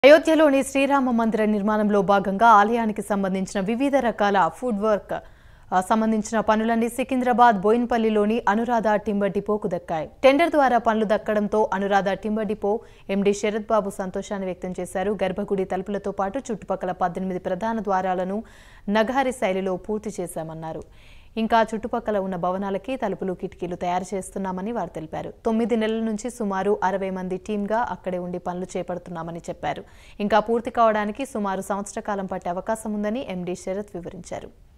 అయోధ్యలోని శ్రీరామ మందిర నిర్మాణంలో భాగంగా ఆలయానికి సంబంధించిన వివిధ రకాల ఫుడ్ వర్క్ ఆ, సంబంధించిన పనులన్నీ సికింద్రాబాద్ బోయిన్పల్లిలోని అనురాధ టింబర్ డిపోకు దక్కాయి టెండర్ ద్వారా పనులు దక్కడంతో Anuradha timber depot MD Sharath Babu సంతోషాన్ని వ్యక్తం చేశారు గర్భగుడి తలుపులతో పాటు చుట్టుపక్కల పద్దెనిమిది ప్రధాన ద్వారాలను నగారి శైలిలో పూర్తి చేశామన్నారు ఇంకా చుట్టుపక్కల ఉన్న భవనాలకి తలుపులు కిటికీలు తయారు చేస్తున్నామని వారు తెలిపారు తొమ్మిది నెలల నుంచి సుమారు అరవై మంది టీంగా అక్కడే ఉండి పనులు చేపడుతున్నామని చెప్పారు ఇంకా పూర్తి కావడానికి సుమారు సంవత్సర కాలం పట్టే అవకాశం ఉందని ఎండీ శరత్ వివరించారు